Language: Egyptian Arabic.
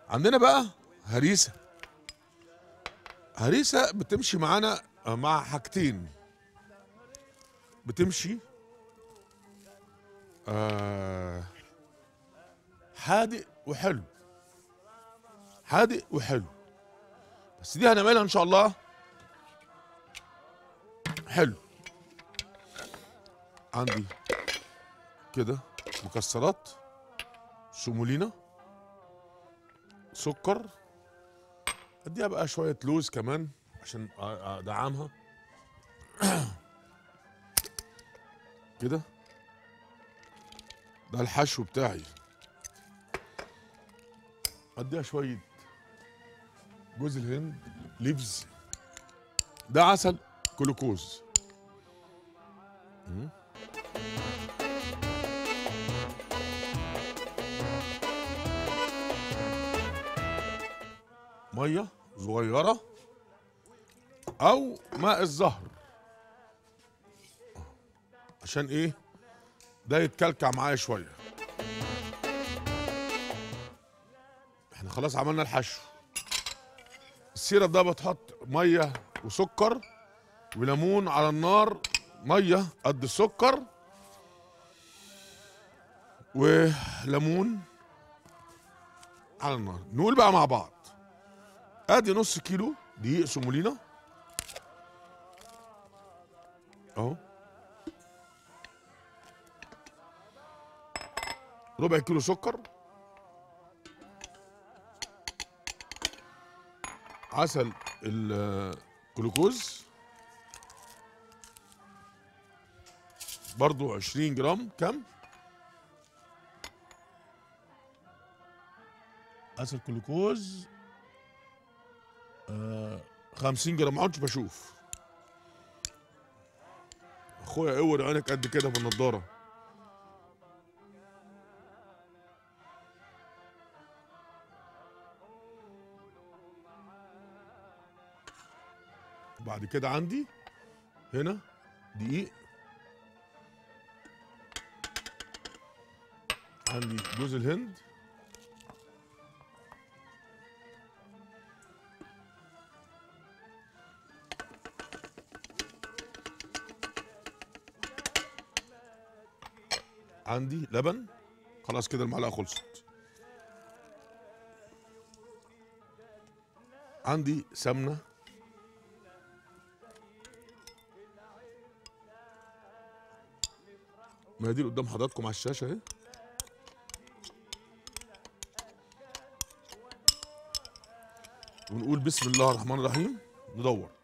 عندنا بقى هريسه هريسه بتمشي معانا مع حاجتين بتمشي آه حادق وحلو حادق وحلو بس دي هنعملها ان شاء الله حلو عندي كده مكسرات سومولينا سكر اديها بقى شويه لوز كمان عشان أ- ادعمها كده ده الحشو بتاعي اديها شويه جوز الهند ليفز ده عسل كلوكوز مم. ميه صغيره او ماء الزهر عشان ايه ده يتكلكع معايا شويه احنا خلاص عملنا الحشو السيرب ده بتحط ميه وسكر وليمون على النار ميه قد السكر وليمون على النار نقول بقى مع بعض ادي نص كيلو دقيق سمولينا اهو ربع كيلو سكر عسل الجلوكوز برضو 20 جرام كم عسل جلوكوز آه 50 جرام ما عدتش بشوف اخويا اور عينك قد كده بالنضاره بعد كده عندي هنا دقيق عندي جوز الهند عندي لبن خلاص كده المعلقه خلصت عندي سمنه مقادير قدام حضراتكم على الشاشه اهي ونقول بسم الله الرحمن الرحيم ندور